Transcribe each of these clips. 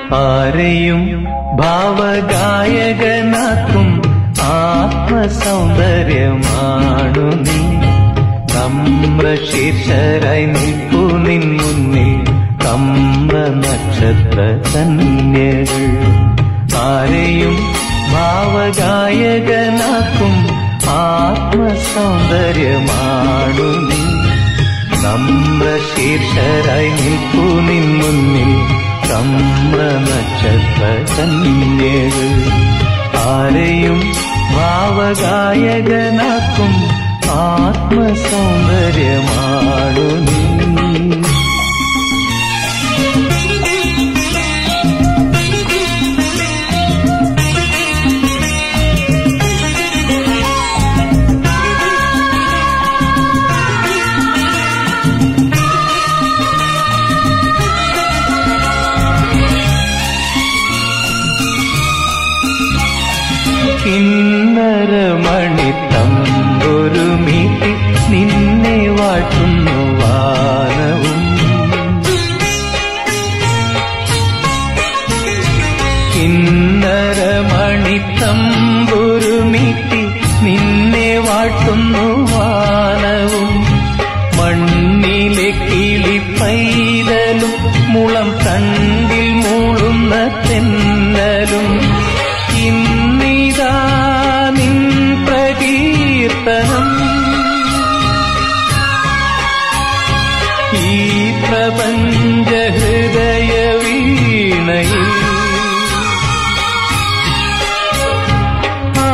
ആരെയും ഭാവഗായകനാക്കും ആത്മസൗന്ദര്യമാണു നീ നമ്രശീർഷരായി നിൽപ്പു നിൻ മുന്നിൽ കമ്ര നക്ഷത്ര കന്യകൾ ആരെയും ഭാവഗായകനാക്കും ആത്മസൗന്ദര്യമാണു നീ നമ്രശീർഷരായി നിൽപ്പു നിൻ മുന്നിൽ കമ്ര നക്ഷത്ര കന്യകൾ ആരെയും ഭാവഗായകനാക്കും ആത്മസൗന്ദര്യമാണു നീ കിന്നരമണി തമ്പൊരു മീട്ടി നിന്നെ വാഴ്ത്തുന്നു വാനവും കിന്നരമണി തമ്പൊരു മീട്ടി നിന്നെ വാഴ്ത്തുന്നു വാനവും മണ്ണിലെ കിളി പൈതലും മുളം കണ്ടിൽ മൂളുന്ന തെന്നലും ഇന്നിതാ നിൻ പ്രകീർത്തനം ഈ പ്രപഞ്ച ഹൃദയ വീണയിൽ ആ,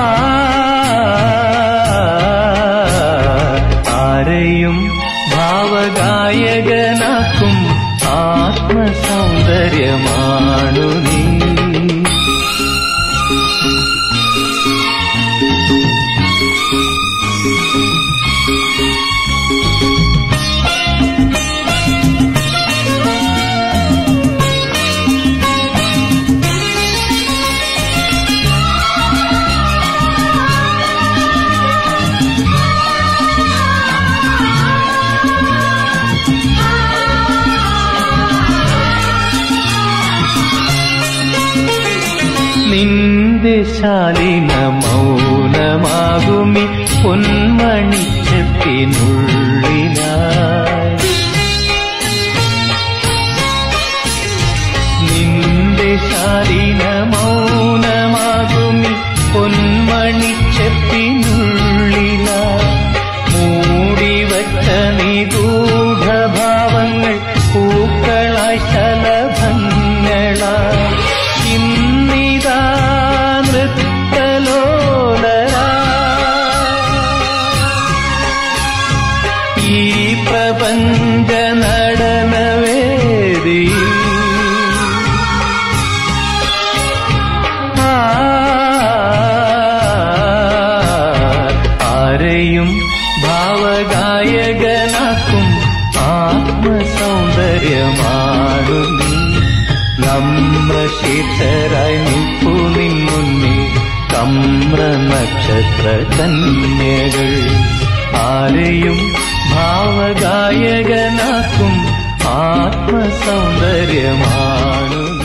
ആരെയും ഭാവഗായകനാക്കും ആത്മസൗന്ദര്യമാണു നീ നിന്റെ ശാലിന മൗനമാകുമി പൊന്മണിച്ചത്തിനുള്ളിലായി നിന്റെ ശാലിന മൗനമാകുമി പൊന്മണിച്ചത്തിനുള്ളിലായി മൂടിവച്ച നിഗൂഢഭാവങ്ങൾ പൂക്കളായി ശലഭങ്ങളായി ഇന്നിതാ നൃത്തലോലരാ ഈ പ്രപഞ്ച നടനവേദി ആ, ആരെയും ഭാവഗായകനാക്കും ആത്മസൗന്ദര്യമാണു നീ നമ്രശീർഷരായി നിൽപ്പു നിൻ മുന്നിൽ കമ്ര നക്ഷത്ര കന്യകൾ ആരെയും ഭാവഗായകനാക്കും ആത്മസൗന്ദര്യമാണു നീ